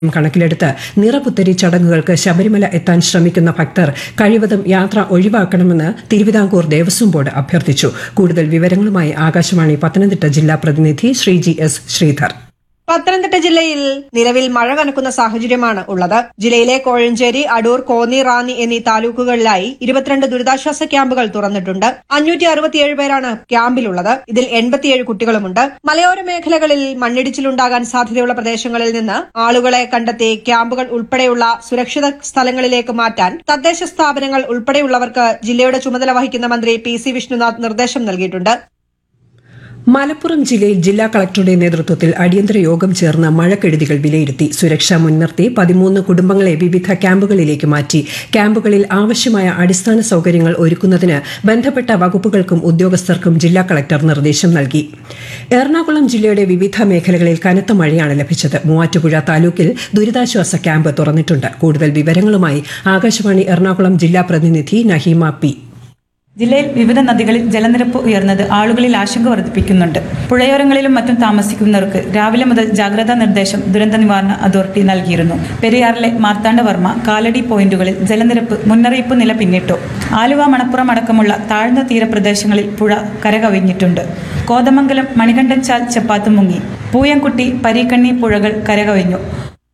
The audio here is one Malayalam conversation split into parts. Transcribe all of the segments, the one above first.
കണക്കിലെടുത്ത് നിറപുത്തരി ചടങ്ങുകൾക്ക് ശബരിമല എത്താൻ ശ്രമിക്കുന്ന ഭക്തർ കഴിവതും യാത്ര ഒഴിവാക്കണമെന്ന് തിരുവിതാംകൂർ ദേവസ്വം ബോർഡ് അഭ്യർത്ഥിച്ചു കൂടുതൽ വിവരങ്ങളുമായി ആകാശവാണി പത്തനംതിട്ട ജില്ലാ പ്രതിനിധി ശ്രീജി എസ് ശ്രീധർ പത്തനംതിട്ട ജില്ലയിൽ നിലവിൽ മഴ കനക്കുന്ന സാഹചര്യമാണ് ഉള്ളത് ജില്ലയിലെ കോഴഞ്ചേരി അടൂർ കോന്നി റാന്നി എന്നീ താലൂക്കുകളിലായി ഇരുപത്തിരണ്ട് ദുരിതാശ്വാസ ക്യാമ്പുകൾ തുറന്നിട്ടുണ്ട് അഞ്ഞൂറ്റി അറുപത്തിയേഴ് പേരാണ് ക്യാമ്പിലുള്ളത് ഇതിൽ എൺപത്തിയേഴ് കുട്ടികളുമുണ്ട് മലയോര മേഖലകളിൽ മണ്ണിടിച്ചിലുണ്ടാകാൻ സാധ്യതയുള്ള പ്രദേശങ്ങളിൽ നിന്ന് ആളുകളെ കണ്ടെത്തി ക്യാമ്പുകൾ ഉൾപ്പെടെയുള്ള സുരക്ഷിത സ്ഥലങ്ങളിലേക്ക് മാറ്റാൻ തദ്ദേശ സ്ഥാപനങ്ങൾ ഉൾപ്പെടെയുള്ളവർക്ക് ജില്ലയുടെ ചുമതല വഹിക്കുന്ന മന്ത്രി പി സി വിഷ്ണുനാഥ് നിർദ്ദേശം നൽകിയിട്ടുണ്ട് മലപ്പുറം ജില്ലയിൽ ജില്ലാ കളക്ടറുടെ നേതൃത്വത്തിൽ അടിയന്തര യോഗം ചേർന്ന് മഴക്കെടുതികൾ വിലയിരുത്തി സുരക്ഷ മുൻനിർത്തി പതിമൂന്ന് കുടുംബങ്ങളെ വിവിധ ക്യാമ്പുകളിലേക്ക് മാറ്റി ക്യാമ്പുകളിൽ ആവശ്യമായ അടിസ്ഥാന സൌകര്യങ്ങൾ ഒരുക്കുന്നതിന് ബന്ധപ്പെട്ട വകുപ്പുകൾക്കും ഉദ്യോഗസ്ഥർക്കും ജില്ലാ കളക്ടർ നിർദ്ദേശം നൽകി എറണാകുളം ജില്ലയുടെ വിവിധ മേഖലകളിൽ കനത്ത മഴയാണ് ലഭിച്ചത് മൂവാറ്റുപുഴ താലൂക്കിൽ ദുരിതാശ്വാസ ക്യാമ്പ് തുറന്നിട്ടുണ്ട് കൂടുതൽ വിവരങ്ങളുമായി ആകാശവാണി എറണാകുളം ജില്ലാ പ്രതിനിധി നഹീമ പി ജില്ലയിൽ വിവിധ നദികളിൽ ജലനിരപ്പ് ഉയർന്നത് ആളുകളിൽ ആശങ്ക വർദ്ധിപ്പിക്കുന്നുണ്ട് പുഴയോരങ്ങളിലും മറ്റും താമസിക്കുന്നവർക്ക് രാവിലെ മുതൽ ജാഗ്രതാ നിർദ്ദേശം ദുരന്ത നിവാരണ അതോറിറ്റി നൽകിയിരുന്നു പെരിയാറിലെ മാർത്താണ്ഡവർമ്മ കാലടി പോയിന്റുകളിൽ ജലനിരപ്പ് മുന്നറിയിപ്പ് നില പിന്നിട്ടു ആലുവ മണപ്പുറം അടക്കമുള്ള താഴ്ന്ന തീരപ്രദേശങ്ങളിൽ പുഴ കരകവിഞ്ഞിട്ടുണ്ട് കോതമംഗലം മണികണ്ഠൻ ചാൽ ചെപ്പാത്ത് മുങ്ങി പൂയംകുട്ടി പരീക്കണ്ണി പുഴകൾ കരകവിഞ്ഞു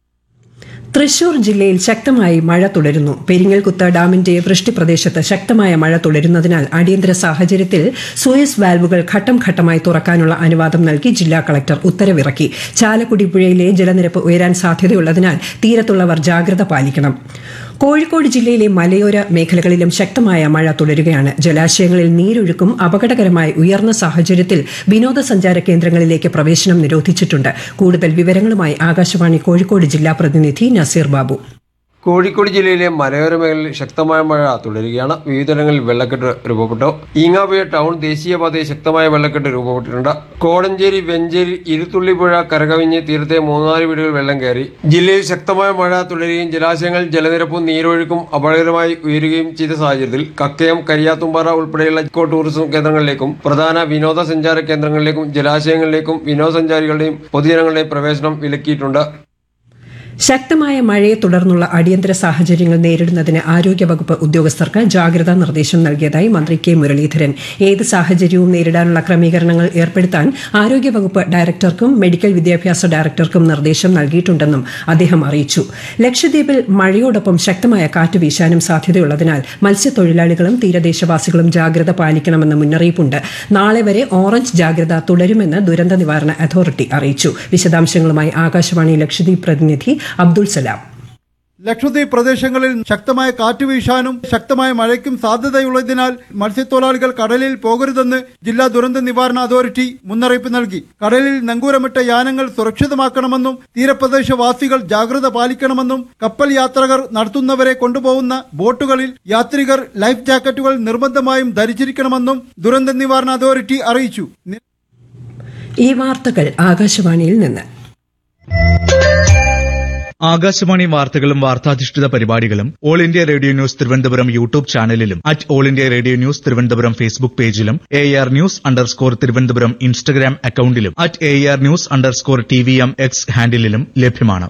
തൃശൂർ ജില്ലയിൽ ശക്തമായി മഴ തുടരുന്നു പെരിങ്ങൽകുത്ത് ഡാമിന്റെ വൃഷ്ടിപ്രദേശത്ത് ശക്തമായ മഴ തുടരുന്നതിനാൽ അടിയന്തര സാഹചര്യത്തിൽ സൂയസ് വാൽവുകൾ ഘട്ടം ഘട്ടമായി തുറക്കാനുള്ള അനുവാദം നൽകി ജില്ലാ കളക്ടർ ഉത്തരവിറക്കി ചാലക്കുടി പുഴയിലെ ജലനിരപ്പ് ഉയരാൻ സാധ്യതയുള്ളതിനാൽ തീരത്തുള്ളവർ ജാഗ്രത പാലിക്കണം കോഴിക്കോട് ജില്ലയിലെ മലയോര മേഖലകളിലും ശക്തമായ മഴ തുടരുകയാണ് ജലാശയങ്ങളിൽ നീരൊഴുക്കും അപകടകരമായി ഉയർന്ന സാഹചര്യത്തിൽ വിനോദസഞ്ചാര കേന്ദ്രങ്ങളിലേക്ക് പ്രവേശനം നിരോധിച്ചിട്ടുണ്ട് കൂടുതൽ വിവരങ്ങളുമായി ആകാശവാണി കോഴിക്കോട് ജില്ലാ പ്രതിനിധി നസീർ ബാബു കോഴിക്കോട് ജില്ലയിലെ മലയോര മേഖലയിൽ ശക്തമായ മഴ തുടരുകയാണ് വിവിധയിടങ്ങളിൽ വെള്ളക്കെട്ട് രൂപപ്പെട്ടു ഈങ്ങാപുഴ ടൗൺ ദേശീയപാതയിൽ ശക്തമായ വെള്ളക്കെട്ട് രൂപപ്പെട്ടിട്ടുണ്ട് കോടഞ്ചേരി വെഞ്ചേരി ഇരുത്തുള്ളിപ്പുഴ കരകവിഞ്ഞ് തീരത്തെ മൂന്നാല് വീടുകൾ വെള്ളം കയറി ജില്ലയിൽ ശക്തമായ മഴ തുടരുകയും ജലാശയങ്ങളിൽ ജലനിരപ്പും നീരൊഴുക്കും അപകടകരമായി ഉയരുകയും ചെയ്ത സാഹചര്യത്തിൽ കക്കയം കരിയാത്തുംപാറ ഉൾപ്പെടെയുള്ള ഇക്കോ ടൂറിസം കേന്ദ്രങ്ങളിലേക്കും പ്രധാന വിനോദസഞ്ചാര കേന്ദ്രങ്ങളിലേക്കും ജലാശയങ്ങളിലേക്കും വിനോദസഞ്ചാരികളുടെയും പൊതുജനങ്ങളുടെയും പ്രവേശനം വിലക്കിയിട്ടുണ്ട് ശക്തമായ മഴയെ തുടർന്നുള്ള അടിയന്തര സാഹചര്യങ്ങൾ നേരിടുന്നതിന് ആരോഗ്യവകുപ്പ് ഉദ്യോഗസ്ഥർക്ക് ജാഗ്രതാ നിർദ്ദേശം നൽകിയതായി മന്ത്രി കെ മുരളീധരൻ ഏത് സാഹചര്യവും നേരിടാനുള്ള ക്രമീകരണങ്ങൾ ഏർപ്പെടുത്താൻ ആരോഗ്യവകുപ്പ് ഡയറക്ടർക്കും മെഡിക്കൽ വിദ്യാഭ്യാസ ഡയറക്ടർക്കും നിർദ്ദേശം നൽകിയിട്ടുണ്ടെന്നും അദ്ദേഹം അറിയിച്ചു ലക്ഷദ്വീപിൽ മഴയോടൊപ്പം ശക്തമായ കാറ്റ് വീശാനും സാധ്യതയുള്ളതിനാൽ മത്സ്യത്തൊഴിലാളികളും തീരദേശവാസികളും ജാഗ്രത പാലിക്കണമെന്ന് മുന്നറിയിപ്പുണ്ട് നാളെ വരെ ഓറഞ്ച് ജാഗ്രത തുടരുമെന്ന് ദുരന്ത നിവാരണ അതോറിറ്റി അറിയിച്ചു വിശദാംശങ്ങളുമായി ആകാശവാണി ലക്ഷദ്വീപ് പ്രതിനിധി അബ്ദുൾ സലാം ലക്ഷദ്വീപ് പ്രദേശങ്ങളിൽ ശക്തമായ കാറ്റ് വീശാനും ശക്തമായ മഴയ്ക്കും സാധ്യതയുള്ളതിനാൽ മത്സ്യത്തൊഴിലാളികൾ കടലിൽ പോകരുതെന്ന് ജില്ലാ ദുരന്ത നിവാരണ അതോറിറ്റി മുന്നറിയിപ്പ് നൽകി കടലിൽ നങ്കൂരമിട്ട യാനങ്ങൾ സുരക്ഷിതമാക്കണമെന്നും തീരപ്രദേശവാസികൾ ജാഗ്രത പാലിക്കണമെന്നും കപ്പൽ യാത്രകർ നടത്തുന്നവരെ കൊണ്ടുപോകുന്ന ബോട്ടുകളിൽ യാത്രികർ ലൈഫ് ജാക്കറ്റുകൾ നിർബന്ധമായും ധരിച്ചിരിക്കണമെന്നും ദുരന്ത നിവാരണ അതോറിറ്റി അറിയിച്ചു ഈ വാർത്തകൾ ആകാശവാണിയിൽ നിന്ന് ആകാശവാണി വാർത്തകളും വാർത്താധിഷ്ഠിത പരിപാടികളും All India Radio News Thiruvananthapuram YouTube ചാനലിലും at All India Radio News Thiruvananthapuram Facebook പേജിലും A R news underscore Thiruvananthapuram Instagram അക്കൌണ്ടിലും at A R news underscore T V M X ഹാൻഡിലും ലഭ്യമാണ്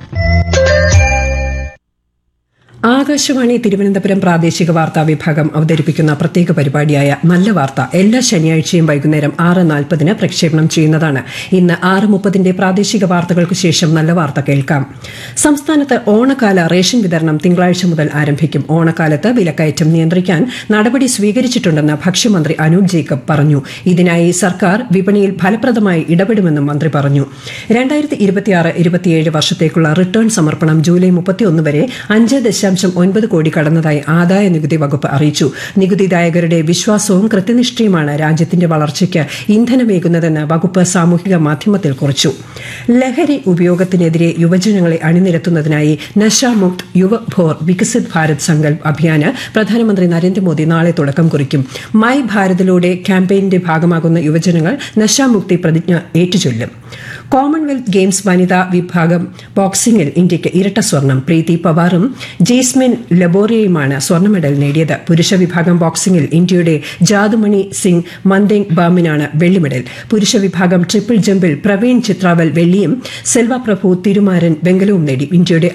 ആകാശവാണി തിരുവനന്തപുരം പ്രാദേശിക വാർത്താ വിഭാഗം അവതരിപ്പിക്കുന്ന പ്രത്യേക പരിപാടിയായ നല്ല വാർത്ത എല്ലാ ശനിയാഴ്ചയും വൈകുന്നേരം ആറ് നാൽപ്പതിന് പ്രക്ഷേപണം ചെയ്യുന്നതാണ് ഇന്ന് ആറ് മുപ്പതിന്റെ പ്രാദേശിക വാർത്തകൾക്ക് ശേഷം നല്ല വാർത്ത കേൾക്കാം സംസ്ഥാനത്ത് ഓണക്കാല റേഷൻ വിതരണം തിങ്കളാഴ്ച മുതൽ ആരംഭിക്കും ഓണക്കാലത്ത് വിലക്കയറ്റം നിയന്ത്രിക്കാൻ നടപടി സ്വീകരിച്ചിട്ടുണ്ടെന്ന് ഭക്ഷ്യമന്ത്രി അനൂപ് ജേക്കബ് പറഞ്ഞു ഇതിനായി സർക്കാർ വിപണിയിൽ ഫലപ്രദമായി ഇടപെടുമെന്നും മന്ത്രി പറഞ്ഞു രണ്ടായിരത്തി ഇരുപത്തിയാറ് ഇരുപത്തിയേഴ് വർഷത്തേക്കുള്ള റിട്ടേൺ സമർപ്പണം ജൂലൈ മുപ്പത്തിയൊന്ന് വരെ അഞ്ച് ദശാംശം ഒൻപത് കോടി കടന്നതായി ആദായ നികുതി വകുപ്പ് അറിയിച്ചു നികുതിദായകരുടെ വിശ്വാസവും കൃത്യനിഷ്ഠയുമാണ് രാജ്യത്തിന്റെ വളർച്ചയ്ക്ക് ഇന്ധനമേകുന്നതെന്ന് വകുപ്പ് സാമൂഹിക മാധ്യമത്തിൽ കുറിച്ചു ലഹരി ഉപയോഗത്തിനെതിരെ യുവജനങ്ങളെ അണിനിരത്തുന്നതിനായി നശാമുക്ത് യുവഭോർ വികസിത് ഭാരത് സങ്കൽപ് അഭിയാന് പ്രധാനമന്ത്രി നരേന്ദ്രമോദി നാളെ തുടക്കം കുറിക്കും മൈ ഭാരതിലൂടെ ക്യാമ്പയിന്റെ ഭാഗമാകുന്ന യുവജനങ്ങൾ നശാമുക്തി പ്രതിജ്ഞ ഏറ്റുചൊല്ലും കോമൺവെൽത്ത് ഗെയിംസ് വനിതാ വിഭാഗം ബോക്സിംഗിൽ ഇന്ത്യയ്ക്ക് ഇരട്ട സ്വർണം പ്രീതി പവാറും ജെയ്സ്മിൻ ലബോറിയയുമാണ് സ്വർണ്ണ മെഡൽ നേടിയത് പുരുഷ വിഭാഗം ബോക്സിംഗിൽ ഇന്ത്യയുടെ ജാദുമണി സിംഗ് മന്ദേങ് ബാമിനാണ് വെള്ളി മെഡൽ പുരുഷ വിഭാഗം ട്രിപ്പിൾ ജമ്പിൽ പ്രവീൺ ചിത്രാവൽ വെള്ളിയും സെൽവ പ്രഭു തിരുമാരൻ വെങ്കലവും നേടി ഇന്ത്യയുടെ